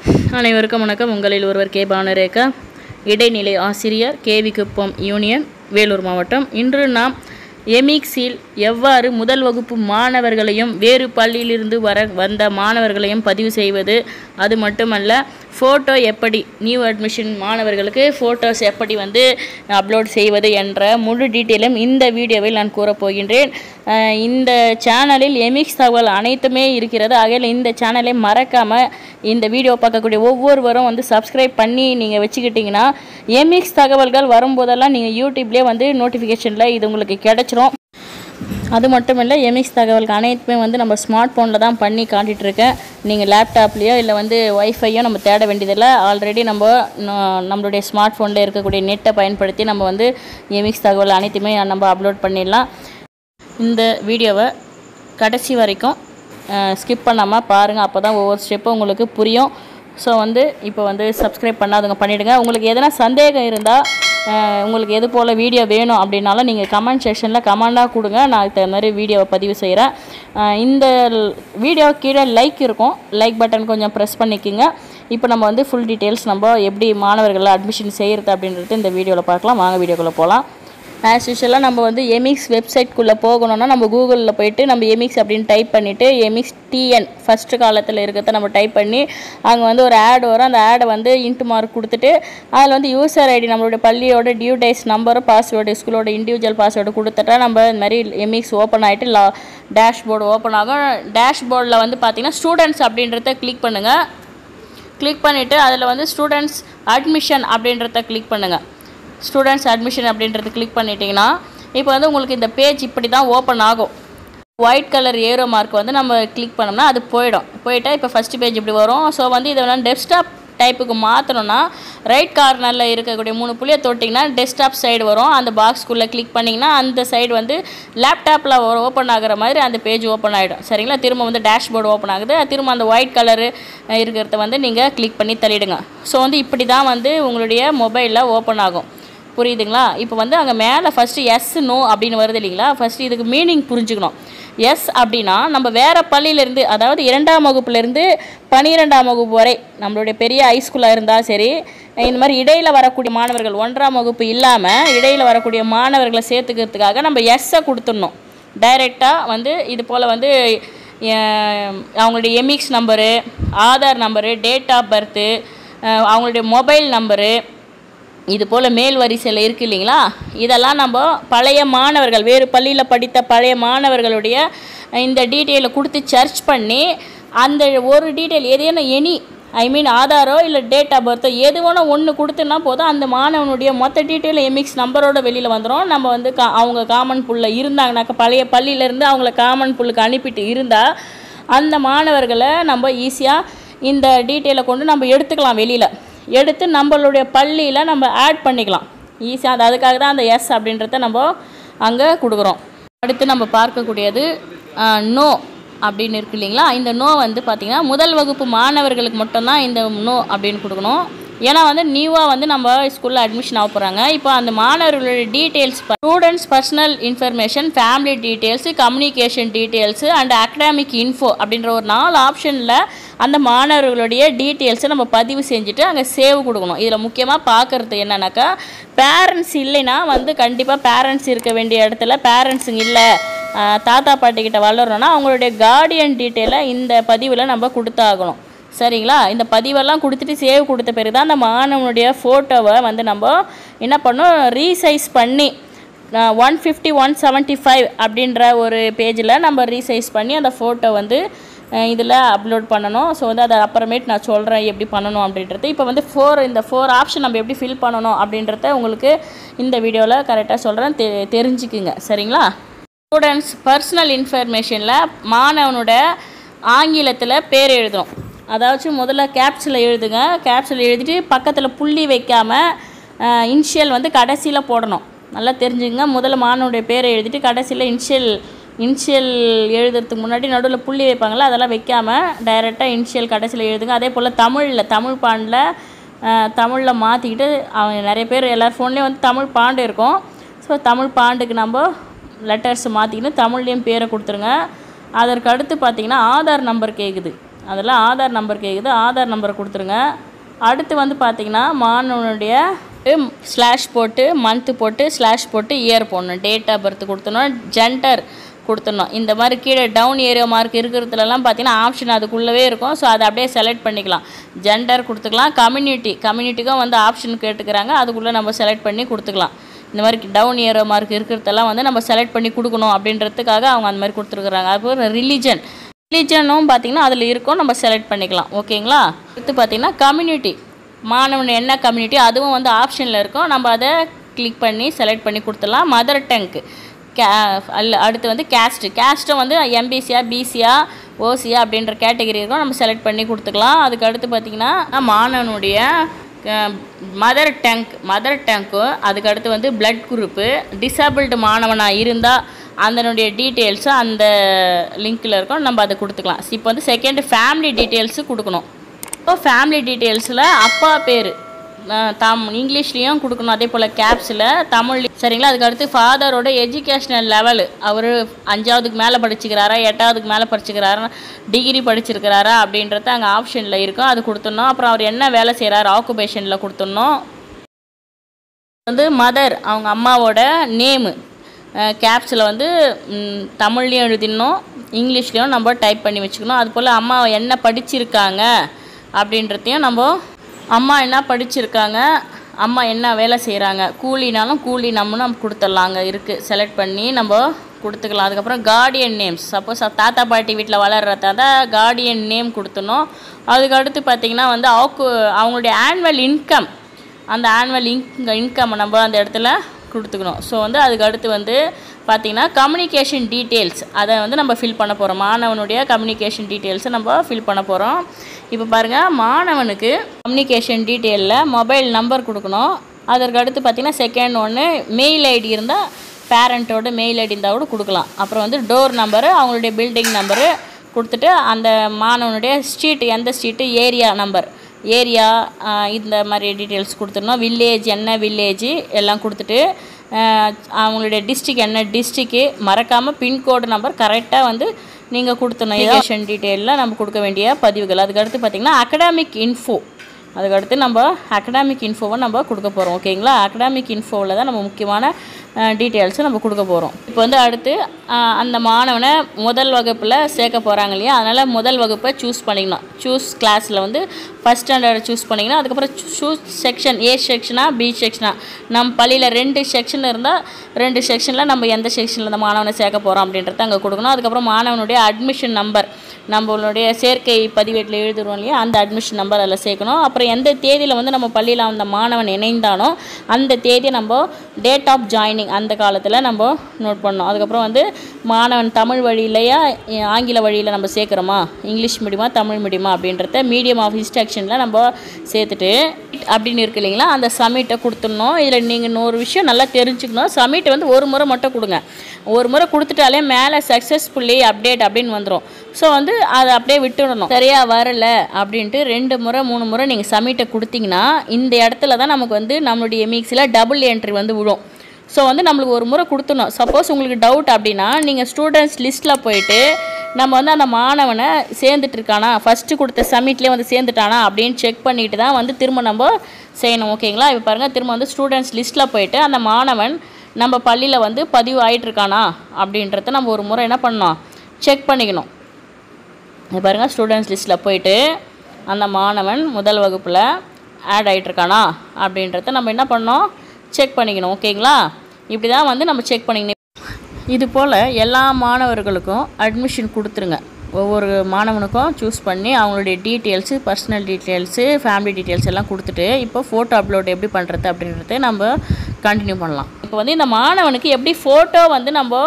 அனைவருக்கும் வணக்கம் உங்களில் ஒருவர் கே பானுரேகா இடைநிலை ஆசிரியர் கேவி குப்பம் யூனியன் வேலூர் மாவட்டம் இன்று நாம் எமிக்ஸில் எவ்வாறு முதல் வகுப்பு மாணவர்களையும் வேறு பள்ளியிலிருந்து வர வந்த மாணவர்களையும் பதிவு செய்வது அது மட்டுமல்ல ஃபோட்டோ எப்படி நியூ அட்மிஷன் மாணவர்களுக்கு ஃபோட்டோஸ் எப்படி வந்து அப்லோட் செய்வது என்ற முழு டீட்டெயிலும் இந்த வீடியோவில் நான் கூறப் போகின்றேன் அஹ் இந்த சேனலில் எமிக்ஸ் தகவல் அனைத்துமே இருக்கிறது ஆகையால் இந்த சேனலை மறக்காமல் இந்த வீடியோ பார்க்கக்கூடிய ஒவ்வொருவரும் வந்து சப்ஸ்கிரைப் பண்ணி நீங்கள் வச்சுக்கிட்டிங்கன்னா எமிக்ஸ் தகவல்கள் வரும்போதெல்லாம் நீங்கள் யூடியூப்லேயே வந்து நோட்டிஃபிகேஷனில் இது உங்களுக்கு கிடைச்சிரும் அது மட்டும் இல்லை எமிக்ஸ் தகவலுக்கு அனைத்துமே வந்து நம்ம ஸ்மார்ட் ஃபோனில் தான் பண்ணி காட்டிகிட்டு இருக்கேன் நீங்கள் லேப்டாப்லேயோ இல்லை வந்து ஒய்ஃபையோ நம்ம தேட வேண்டியதில்லை ஆல்ரெடி நம்ம ந- நம்மளுடைய ஸ்மார்ட் ஃபோனில் இருக்கக்கூடிய நெட்டை பயன்படுத்தி நம்ம வந்து எமிக்ஸ் தகவல் அனைத்துமே நம்ம அப்லோட் பண்ணிடலாம் இந்த வீடியோவை கடைசி வரைக்கும் ஸ்கிப் பண்ணாமல் பாருங்கள் அப்போ தான் ஒவ்வொரு ஸ்டெப்பும் உங்களுக்கு புரியும் ஸோ வந்து இப்போ வந்து சப்ஸ்கிரைப் பண்ணாதவங்க பண்ணிவிடுங்க உங்களுக்கு எதனா சந்தேகம் இருந்தால் உங்களுக்கு எது போல் வீடியோ வேணும் அப்படின்னாலும் நீங்கள் கமெண்ட் செக்ஷனில் கமெண்டாக கொடுங்க நான் அதுக்கு தகுந்த மாதிரி வீடியோவை பதிவு செய்கிறேன் இந்த வீடியோ கீழே லைக் இருக்கும் லைக் பட்டன் கொஞ்சம் ப்ரெஸ் பண்ணிக்கோங்க இப்போ நம்ம வந்து ஃபுல் டீட்டெயில்ஸ் நம்ம எப்படி மாணவர்களை அட்மிஷன் செய்கிறது அப்படின்றது இந்த வீடியோவில் பார்க்கலாம் வாங்க வீடியோக்குள்ளே போகலாம் ஆஸ் யூஷுவலாக நம்ம வந்து எமிக்ஸ் வெப்சைட்குள்ளே போகணும்னா நம்ம கூகுளில் போயிட்டு நம்ம எமிக்ஸ் அப்படின்னு டைப் பண்ணிவிட்டு எமிக்ஸ் டிஎன் ஃபஸ்ட்டு காலத்தில் இருக்கிறத நம்ம டைப் பண்ணி அங்கே வந்து ஒரு ஆட் வரும் அந்த ஆடை வந்து இன்ட்டு மார்க் கொடுத்துட்டு அதில் வந்து யூசர் ஐடி நம்மளுடைய பள்ளியோட டியூ டேஸ் நம்பரும் பாஸ்வேர்டு ஸ்கூலோட இண்டிவிஜுவல் பாஸ்வேர்டு கொடுத்துட்டா நம்ம இந்த மாதிரி எமிக்ஸ் ஓப்பன் ஆகிட்டு லா டேஷ்போர்டு ஓப்பன் ஆகும் டேஷ்போர்டில் வந்து பார்த்தீங்கன்னா ஸ்டூடெண்ட்ஸ் அப்படின்றத கிளிக் பண்ணுங்கள் கிளிக் பண்ணிவிட்டு அதில் வந்து ஸ்டூடெண்ட்ஸ் அட்மிஷன் அப்படின்றத கிளிக் பண்ணுங்கள் ஸ்டூடெண்ட்ஸ் அட்மிஷன் அப்படின்றத கிளிக் பண்ணிட்டீங்கன்னா இப்போ வந்து உங்களுக்கு இந்த பேஜ் இப்படி தான் ஓப்பன் ஆகும் ஒயிட் கலர் ஏரோ மார்க் வந்து நம்ம கிளிக் பண்ணோம்னா அது போயிடும் போயிட்டா இப்போ ஃபஸ்ட்டு பேஜ் இப்படி வரும் ஸோ வந்து இதை வந்து டெஸ்க்டாப் டைப்புக்கு மாற்றணும்னா ரைட் கார்னரில் இருக்கக்கூடிய மூணு புள்ளியை தொட்டிங்கன்னா டெஸ்க்டாப் சைடு வரும் அந்த பாக்ஸ்குள்ளே கிளிக் பண்ணிங்கன்னா அந்த சைடு வந்து லேப்டாப்பில் ஓப்பன் ஆகுற மாதிரி அந்த பேஜ் ஓப்பன் ஆகிடும் சரிங்களா திரும்ப வந்து டேஷ்போர்டு ஓப்பன் ஆகுது திரும்ப அந்த ஒயிட் கலரு இருக்கிறத வந்து நீங்கள் கிளிக் பண்ணி தள்ளிடுங்க ஸோ வந்து இப்படி தான் வந்து உங்களுடைய மொபைலில் ஓப்பன் ஆகும் புரியுதுங்களா இப்போ வந்து அங்கே மேலே ஃபஸ்ட்டு எஸ் நோ அப்படின்னு வருது இல்லைங்களா ஃபஸ்ட்டு இதுக்கு மீனிங் புரிஞ்சுக்கணும் எஸ் அப்படின்னா நம்ம வேறு பள்ளியிலேருந்து அதாவது இரண்டாம் வகுப்புலேருந்து பன்னிரெண்டாம் வகுப்பு வரை நம்மளுடைய பெரிய ஹைஸ்கூலாக இருந்தால் சரி இந்த மாதிரி இடையில் வரக்கூடிய மாணவர்கள் ஒன்றாம் வகுப்பு இல்லாமல் இடையில் வரக்கூடிய மாணவர்களை சேர்த்துக்கிறதுக்காக நம்ம எஸ்ஸை கொடுத்துடணும் டைரெக்டாக வந்து இது போல் வந்து அஹ், அவங்களுடைய EMIS number Aadhaar number date of birth அவங்களுடைய மொபைல் நம்பரு இது போல் மேல் வரிசையில் இருக்குது இல்லைங்களா இதெல்லாம் நம்ம பழைய மாணவர்கள் வேறு பள்ளியில் படித்த பழைய மாணவர்களுடைய இந்த டீட்டெயிலை கொடுத்து சர்ச் பண்ணி அந்த ஒரு டீட்டெயில் ஏதேனும் எனி ஐ மீன் ஆதாரோ இல்லை டேட் ஆஃப் பர்த்தோ எது வேணால் ஒன்று கொடுத்துனா போதும் அந்த மாணவனுடைய மொத்த டீட்டெயில் எமிக்ஸ் நம்பரோட வெளியில் வந்துடும் நம்ம வந்து கா அவங்க காமன் புல்லில் இருந்தாங்கனாக்கா பழைய பள்ளியிலேருந்து அவங்கள காமன் புல்லுக்கு அனுப்பிட்டு இருந்தால் அந்த மாணவர்களை நம்ம ஈஸியாக இந்த டீட்டெயிலை கொண்டு நம்ம எடுத்துக்கலாம் வெளியில் எடுத்து நம்மளுடைய பள்ளியில் நம்ம ஆட் பண்ணிக்கலாம் ஈஸியாக அது அதுக்காக தான் அந்த எஸ் அப்படின்றத நம்ம அங்கே கொடுக்குறோம் அடுத்து நம்ம பார்க்கக்கூடியது நோ அப்படின்னு இருக்கு இல்லைங்களா இந்த நோ வந்து பார்த்திங்கன்னா முதல் வகுப்பு மாணவர்களுக்கு மட்டும்தான் இந்த நோ அப்படின்னு கொடுக்கணும் ஏன்னா வந்து நியூவாக வந்து நம்ம ஸ்கூலில் அட்மிஷன் ஆக போகிறாங்க இப்போ அந்த மாணவர்களுடைய details students personal information family details communication details and academic info அப்படின்ற ஒரு நாலு ஆப்ஷனில் அந்த மாணவர்களுடைய டீட்டெயில்ஸை நம்ம பதிவு செஞ்சுட்டு அங்கே சேவ் கொடுக்கணும் இதில் முக்கியமாக பார்க்குறது என்னன்னாக்கா பேரண்ட்ஸ் இல்லைன்னா வந்து கண்டிப்பாக பேரண்ட்ஸ் இருக்க வேண்டிய இடத்துல பேரண்ட்ஸுங்க இல்லை ஆஹ் தாத்தா பாட்டிக்கிட்ட வளரணும்னா அவங்களுடைய கார்டியன் டீட்டெயிலை இந்த பதிவில் நம்ம கொடுத்தாகணும் சரிங்களா இந்த பதிவெல்லாம் கொடுத்துட்டு சேவ் கொடுத்த பிறகு தான் அந்த மாணவனுடைய ஃபோட்டோவை வந்து நம்ம என்ன பண்ணோம் ரீசைஸ் பண்ணி one fifty one seventy five அப்படின்ற ஒரு பேஜில் நம்ம ரீசைஸ் பண்ணி அந்த ஃபோட்டோ வந்து இதில் அப்லோட் பண்ணணும் ஸோ வந்து அதை அப்புறமேட்டு நான் சொல்கிறேன் எப்படி பண்ணணும் அப்படின்றது இப்போ வந்து ஃபோர் இந்த ஃபோர் ஆப்ஷன் நம்ம எப்படி ஃபில் பண்ணணும் அப்படின்றத உங்களுக்கு இந்த வீடியோவில் கரெக்டாக சொல்கிறேன் தெ தெரிஞ்சுக்குங்க சரிங்களா ஸ்டூடெண்ட்ஸ் பர்சனல் இன்ஃபர்மேஷனில் மாணவனோட ஆங்கிலத்தில் பேர் எழுதணும் அதாச்சும் முதல்ல கேப்ஸில் எழுதுங்க கேப்ஸில் எழுதிட்டு பக்கத்தில் புள்ளி வைக்காமல் இனிஷியல் வந்து கடைசியில் போடணும் நல்லா தெரிஞ்சுங்க முதல்ல மாணவனுடைய பேரை எழுதிட்டு கடைசியில் இனிஷியல் இனிஷியல் எழுதுறதுக்கு முன்னாடி நடுவில் புள்ளி வைப்பாங்களா அதெல்லாம் வைக்காமல் டைரெக்டாக இனிஷியல் கடைசியில் எழுதுங்க அதே போல் தமிழில் தமிழ் பாண்டில் தமிழில் மாற்றிக்கிட்டு அவங்க நிறைய பேர் எல்லார் ஃபோன்லேயும் வந்து தமிழ் பாண்டு இருக்கும் ஸோ தமிழ் பாண்டுக்கு நம்ம லெட்டர்ஸ் மாற்றிக்கிட்டு தமிழ்லேயும் பேரை கொடுத்துருங்க அதற்கு அடுத்து பார்த்தீங்கன்னா ஆதார் நம்பர் கேட்குது அதெல்லாம் ஆதார் நம்பர் கேட்குது ஆதார் நம்பர் கொடுத்துருங்க அடுத்து வந்து பார்த்தீங்கன்னா மாணவனுடைய ஸ்லாஷ் போட்டு மந்த்து போட்டு ஸ்லாஷ் போட்டு இயர் போடணும் டேட் ஆஃப் பர்த் கொடுத்துடணும் ஜெண்டர் கொடுத்துடணும் இந்த மாதிரி கீழே டவுன் ஏரியா மார்க் இருக்கிறதுலலாம் பார்த்தீங்கன்னா ஆப்ஷன் அதுக்குள்ளவே இருக்கும் ஸோ அதை அப்படியே செலக்ட் பண்ணிக்கலாம் ஜெண்டர் கொடுத்துக்கலாம் கம்யூனிட்டி கம்யூனிட்டிக்கும் வந்து ஆப்ஷன் கேட்டுக்கிறாங்க அதுக்குள்ளே நம்ம செலக்ட் பண்ணி கொடுத்துக்கலாம் இந்த மாதிரி டவுன் ஏரோ மார்க் இருக்கிறதெல்லாம் வந்து நம்ம செலக்ட் பண்ணி கொடுக்கணும் அப்படின்றதுக்காக அவங்க அந்த மாதிரி கொடுத்துருக்குறாங்க அப்புறம் ரிலிஜன் ரிலிஜனும் பார்த்திங்கன்னா அதில் இருக்கும் நம்ம செலக்ட் பண்ணிக்கலாம் ஓகேங்களா அடுத்து பார்த்திங்கன்னா கம்யூனிட்டி மாணவன் என்ன கம்யூனிட்டி அதுவும் வந்து ஆப்ஷனில் இருக்கும் நம்ம அதை கிளிக் பண்ணி செலக்ட் பண்ணி கொடுத்துடலாம் மதர் டங்க்கு கே அல்ல அடுத்து வந்து கேஸ்ட்டு கேஸ்ட்டை வந்து எம்பிசியா பிசியா ஓசியா அப்படின்ற கேட்டகரி இருக்கும் நம்ம செலக்ட் பண்ணி கொடுத்துக்கலாம் அதுக்கு அடுத்து பார்த்திங்கன்னா மாணவனுடைய மதர் டேங்க் மதர் டேங்க்கு அதுக்கு அடுத்து வந்து பிளட் குரூப்பு டிசபிள்டு மாணவனாக இருந்தால் அதனுடைய டீட்டெயில்ஸு அந்த லிங்க்கில் இருக்கும் நம்ம அதை கொடுத்துக்கலாம் இப்போ வந்து செகண்ட் ஃபேமிலி டீட்டெயில்ஸு கொடுக்கணும் இப்போ ஃபேமிலி டீட்டெயில்ஸில் அப்பா பேர் தம் இங்கிலீஷ்லேயும் கொடுக்கணும் அதே போல் கேப்ஸில் தமிழ்லையும் சரிங்களா அதுக்கு அடுத்து ஃபாதரோட எஜுகேஷ்னல் லெவலு அவர் அஞ்சாவதுக்கு மேலே படிச்சுக்கிறாரா எட்டாவதுக்கு மேலே படிச்சுக்கிறாரா டிகிரி படிச்சிருக்கிறாரா அப்படின்றது அங்கே ஆப்ஷனில் இருக்கும் அது கொடுத்துடணும் அப்புறம் அவர் என்ன வேலை செய்கிறாரு ஆக்குபேஷனில் கொடுத்துடணும் வந்து மதர் அவங்க அம்மாவோட நேமு கேப்ஸில் வந்து ம், தமிழ்லையும் எழுதிடணும் இங்கிலீஷ்லேயும் நம்ம டைப் பண்ணி வச்சுக்கணும் அது போல் அம்மா என்ன படிச்சிருக்காங்க அப்படின்றதையும் நம்ம அம்மா என்ன படிச்சிருக்காங்க அம்மா என்ன வேலை செய்கிறாங்க கூலினாலும் கூலி நம்ம நம்ம கொடுத்துடலாம் அங்கே இருக்குது செலக்ட் பண்ணி நம்ம கொடுத்துக்கலாம் அதுக்கப்புறம் கார்டியன் நேம்ஸ் சப்போஸ் தாத்தா பாட்டி வீட்டில் வளர்றதா தான் கார்டியன் நேம் கொடுத்துடணும் அதுக்கு அடுத்து பார்த்திங்கன்னா வந்து அவங்க அவங்களுடைய ஆனுவல் இன்கம் அந்த ஆனுவல் இன்க் இன்கம் நம்ம அந்த இடத்துல கொடுத்துக்கணும் ஸோ வந்து அதுக்கு அடுத்து வந்து பார்த்திங்கன்னா கம்யூனிகேஷன் டீட்டெயில்ஸ் அதை வந்து நம்ம ஃபில் பண்ண போகிறோம் மாணவனுடைய கம்யூனிகேஷன் டீட்டெயில்ஸை நம்ம ஃபில் பண்ண போகிறோம் இப்போ பாருங்கள் மாணவனுக்கு கம்யூனிகேஷன் டீட்டெயிலில் மொபைல் நம்பர் கொடுக்கணும் அதற்கு அடுத்து பார்த்திங்கன்னா செகண்ட் ஒன்று மெயில் ஐடி இருந்தால் பேரண்ட்டோட மெயில் ஐடி இருந்தால் கூட கொடுக்கலாம் அப்புறம் வந்து டோர் நம்பரு அவங்களுடைய பில்டிங் நம்பரு கொடுத்துட்டு அந்த மாணவனுடைய ஸ்ட்ரீட் எந்த ஸ்ட்ரீட்டு ஏரியா நம்பர் ஏரியா இந்த மாதிரி டீட்டெயில்ஸ் கொடுத்துடணும் வில்லேஜ் என்ன வில்லேஜ் எல்லாம் கொடுத்துட்டு ஆஹ், அவங்களுடைய டிஸ்ட்ரிக் என்ன டிஸ்ட்ரிக்கு மறக்காமல் பின்கோடு நம்பர் கரெக்டாக வந்து நீங்கள் கொடுத்தணும் எஜுகேஷன் டீட்டெயிலில் நம்ம கொடுக்க வேண்டிய பதிவுகள் அதுக்கடுத்து பார்த்திங்கன்னா அகடாமிக் இன்ஃபோ அதுக்கடுத்து நம்ம அகடாமிக் இன்ஃபோவை நம்ம கொடுக்க போகிறோம் ஓகேங்களா அகடாமிக் இன்ஃபோவில் தான் நம்ம முக்கியமான டீட்டெயில்ஸை நம்ம கொடுக்க போகிறோம் இப்போ வந்து அடுத்து அஹ், அந்த மாணவனை முதல் வகுப்பில் சேர்க்க போகிறாங்க இல்லையா அதனால் முதல் வகுப்பை சூஸ் பண்ணிக்கணும் சூஸ் கிளாஸில் வந்து ஃபஸ்ட் ஸ்டாண்டர்ட் சூஸ் பண்ணிக்கணும் அதுக்கப்புறம் சூஸ் செக்ஷன் ஏ செக்ஷனா பி செக்ஷனா நம்ம பள்ளியில் ரெண்டு செக்ஷன் இருந்தால் ரெண்டு செக்ஷனில் நம்ம எந்த செக்ஷனில் அந்த மாணவனை சேர்க்க போகிறோம் அப்படின்றத அங்கே கொடுக்கணும் அதுக்கப்புறம் மாணவனுடைய அட்மிஷன் நம்பர் நம்மளுடைய சேர்க்கை பதிவேட்டில் எழுதுறோம் இல்லையா அந்த அட்மிஷன் நம்பர் அதில் சேர்க்கணும் அப்புறம் எந்த தேதியில் வந்து நம்ம பள்ளியில் அந்த மாணவன் இணைந்தானோ அந்த தேதியை நம்ம டேட் ஆஃப் ஜாயினிங் அந்த காலத்தில் நம்ம நோட் பண்ணோம் அதுக்கப்புறம் வந்து மாணவன் தமிழ் வழியிலையா இ- ஆங்கில வழியில் நம்ம சேர்க்குறோமா இங்கிலீஷ் மீடியமா தமிழ் மீடியமா அப்படின்றத மீடியம் ஆஃப் இன்ஸ்ட்ரக்ஷனில் நம்ம சேர்த்துட்டு அப்படின்னு இருக்கு இல்லைங்களா அந்த சமிட்டை கொடுத்துடணும் இதில் நீங்கள் இன்னொரு விஷயம் நல்லா தெரிஞ்சுக்கணும் சமிட் வந்து ஒரு முறை மட்டும் கொடுங்க ஒரு முறை கொடுத்துட்டாலே மேலே சக்ஸஸ்ஃபுல்லி அப்டேட் அப்படின்னு வந்துடும் ஸோ வந்து அதை அப்படியே விட்டுடணும் சரியா வரல அப்படின்ட்டு ரெண்டு முறை மூணு முறை நீங்கள் சமிட்டை கொடுத்தீங்கன்னா இந்த இடத்துல தான் நமக்கு வந்து நம்மளுடைய மிக்ஸில் டபுள் என்ட்ரி வந்து விழும் ஸோ வந்து நம்மளுக்கு ஒரு முறை கொடுத்துடணும் சப்போஸ் உங்களுக்கு டவுட் அப்படின்னா நீங்கள் ஸ்டூடெண்ட்ஸ் லிஸ்ட்டில் போயிட்டு நம்ம வந்து அந்த மாணவனை சேர்ந்துட்டு இருக்கானா ஃபஸ்ட்டு கொடுத்த சமிட்லேயே வந்து சேர்ந்துட்டானா அப்படின்னு செக் பண்ணிட்டு தான் வந்து திரும்ப நம்ம செய்யணும் ஓகேங்களா இப்போ பாருங்கள் திரும்ப வந்து ஸ்டூடெண்ட்ஸ் லிஸ்ட்டில் போயிட்டு அந்த மாணவன் நம்ம பள்ளியில் வந்து பதிவு ஆயிட்டு இருக்கானா அப்படின்றத நம்ம ஒரு முறை என்ன பண்ணணும் செக் பண்ணிக்கணும் இங்க பாருங்கள் ஸ்டூடெண்ட்ஸ் லிஸ்ட்டில் போயிட்டு அந்த மாணவன் முதல் வகுப்பில் ஆட் ஆகிட்டுருக்கானா அப்படின்றத நம்ம என்ன பண்ணோம் செக் பண்ணிக்கணும் ஓகேங்களா இப்படி தான் வந்து நம்ம செக் பண்ணிக்கணும் இது போல் எல்லா மாணவர்களுக்கும் அட்மிஷன் கொடுத்துருங்க ஒவ்வொரு மாணவனுக்கும் சூஸ் பண்ணி அவங்களுடைய details personal details family details எல்லாம் கொடுத்துட்டு இப்போ ஃபோட்டோ அப்லோட் எப்படி பண்ணுறது அப்படின்றத நம்ம கண்டினியூ பண்ணலாம் இப்போ வந்து இந்த மாணவனுக்கு எப்படி ஃபோட்டோ வந்து நம்ம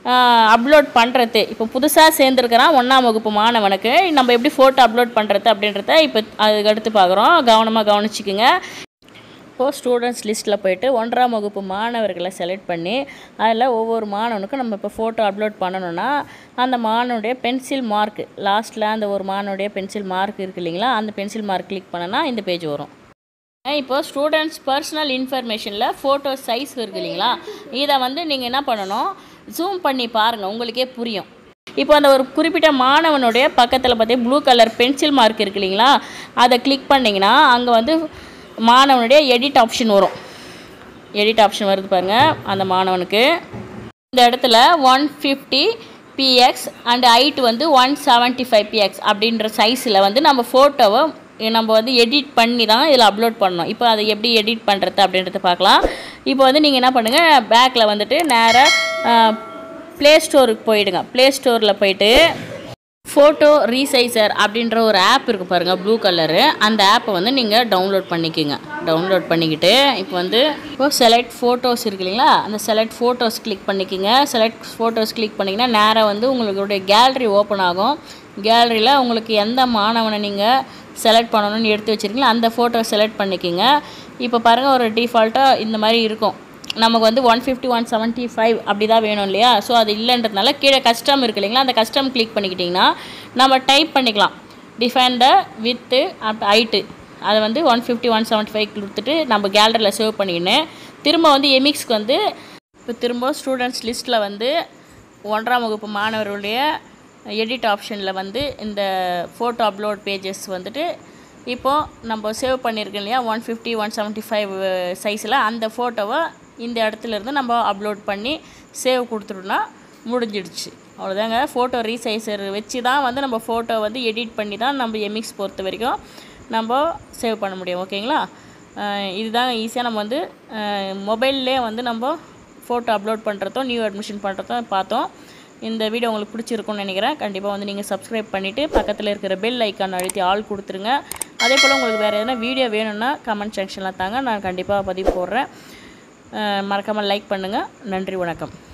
அப்லோட் பண்ணுறது இப்போ புதுசாக சேர்ந்துருக்கிறான் ஒன்றாம் வகுப்பு மாணவனுக்கு நம்ம எப்படி ஃபோட்டோ அப்லோட் பண்ணுறது அப்படின்றத இப்போ அதுக்கு அடுத்து பார்க்குறோம் கவனமாக கவனிச்சிக்குங்க இப்போது ஸ்டூடெண்ட்ஸ் லிஸ்ட்டில் போயிட்டு ஒன்றாம் வகுப்பு மாணவர்களை செலக்ட் பண்ணி அதில் ஒவ்வொரு மாணவனுக்கும் நம்ம இப்போ ஃபோட்டோ அப்லோட் பண்ணணும்னா அந்த மாணவனுடைய பென்சில் மார்க் லாஸ்ட்டில் அந்த ஒரு மாணவனுடைய பென்சில் மார்க் இருக்கு இல்லைங்களா அந்த பென்சில் மார்க் கிளிக் பண்ணனா இந்த பேஜ் வரும் இப்போ ஸ்டூடெண்ட்ஸ் பர்சனல் இன்ஃபர்மேஷனில் ஃபோட்டோ சைஸ் இருக்கு இல்லைங்களா இதை வந்து நீங்கள் என்ன பண்ணணும் ஜூம் பண்ணி பாருங்கள் உங்களுக்கே புரியும் இப்போ அந்த ஒரு குறிப்பிட்ட மாணவனுடைய பக்கத்தில் பார்த்தீங்கன்னா ப்ளூ கலர் பென்சில் மார்க் இருக்கு இல்லைங்களா அதை கிளிக் பண்ணிங்கன்னா அங்கே வந்து மாணவனுடைய எடிட் ஆப்ஷன் வரும் எடிட் ஆப்ஷன் வருது பாருங்கள் அந்த மாணவனுக்கு இந்த இடத்துல one fifty px and height வந்து ஒன் செவன்ட்டி ஃபைவ் பிஎக்ஸ் அப்படின்ற சைஸில் வந்து நம்ம ஃபோட்டோவை நம்ம வந்து எடிட் பண்ணி தான் இதில் அப்லோட் பண்ணணும் இப்போ அதை எப்படி எடிட் பண்ணுறது அப்படின்றத பார்க்கலாம் இப்போ வந்து நீங்கள் என்ன பண்ணுங்கள் பேக்கில் வந்துட்டு நேராக ப்ளே ஸ்டோருக்கு போயிடுங்க ப்ளே ஸ்டோரில் போயிட்டு ஃபோட்டோ ரீசைசர் அப்படின்ற ஒரு ஆப் இருக்குது பாருங்கள் ப்ளூ கலரு அந்த ஆப்பை வந்து நீங்கள் டவுன்லோட் பண்ணிக்கோங்க டவுன்லோட் பண்ணிக்கிட்டு இப்போ வந்து இப்போ செலக்ட் ஃபோட்டோஸ் இருக்கு இல்லைங்களா அந்த செலக்ட் ஃபோட்டோஸ் கிளிக் பண்ணிக்கோங்க செலக்ட் ஃபோட்டோஸ் கிளிக் பண்ணிங்கன்னா நேராக வந்து உங்களுடைய கேலரி ஓப்பன் ஆகும் கேலரியில் உங்களுக்கு எந்த மாணவனை நீங்கள் செலக்ட் பண்ணணும்னு எடுத்து வச்சுருக்கீங்களோ அந்த ஃபோட்டோ செலக்ட் பண்ணிக்கோங்க இப்போ பாருங்கள் ஒரு டிஃபால்ட்டாக இந்த மாதிரி இருக்கும் நமக்கு வந்து one fifty one seventy five அப்படி தான் வேணும் இல்லையா ஸோ அது இல்லைன்றதுனால கீழே கஸ்டம் இருக்கு இல்லைங்களா அந்த கஸ்டம் கிளிக் பண்ணிக்கிட்டிங்கன்னா நம்ம டைப் பண்ணிக்கலாம் define the width of height அதை வந்து one fifty one seventy five கொடுத்துட்டு நம்ம கேலரியில் சேவ் பண்ணிக்கின்னு திரும்ப வந்து எமிக்ஸ்க்கு வந்து இப்போ திரும்ப ஸ்டூடெண்ட்ஸ் லிஸ்ட்டில் வந்து ஒன்றாம் வகுப்பு மாணவர்களுடைய எடிட் ஆப்ஷனில் வந்து இந்த ஃபோட்டோ அப்லோட் பேஜஸ் வந்துட்டு இப்போது நம்ம சேவ் பண்ணியிருக்கோம் இல்லையா one fifty one seventy five சைஸில் அந்த ஃபோட்டோவை இந்த இடத்துல இருந்து நம்ம அப்லோட் பண்ணி சேவ் கொடுத்துட்டோம்னா முடிஞ்சிடுச்சு அவ்வளோதாங்க ஃபோட்டோ ரீசைசர் வச்சு தான் வந்து நம்ம ஃபோட்டோ வந்து எடிட் பண்ணி தான் நம்ம எமிக்ஸ் பொறுத்த வரைக்கும் நம்ம சேவ் பண்ண முடியும் ஓகேங்களா அஹ் இதுதான் ஈஸியாக நம்ம வந்து மொபைல்லே வந்து நம்ம ஃபோட்டோ அப்லோட் பண்ணுறதும் நியூ அட்மிஷன் பண்ணுறதும் பார்த்தோம் இந்த வீடியோ உங்களுக்கு பிடிச்சிருக்கும்னு நினைக்கிறேன் கண்டிப்பாக வந்து நீங்கள் சப்ஸ்கிரைப் பண்ணிவிட்டு பக்கத்தில் இருக்கிற பெல் ஐக்கான் அழுத்தி ஆள் கொடுத்துருங்க அதே போல் உங்களுக்கு வேறு எதனா வீடியோ வேணும்னா கமெண்ட் செக்ஷனில் தாங்க நான் கண்டிப்பாக பதிவு போடுறேன் மறக்காமல் லைக் பண்ணுங்கள் நன்றி வணக்கம்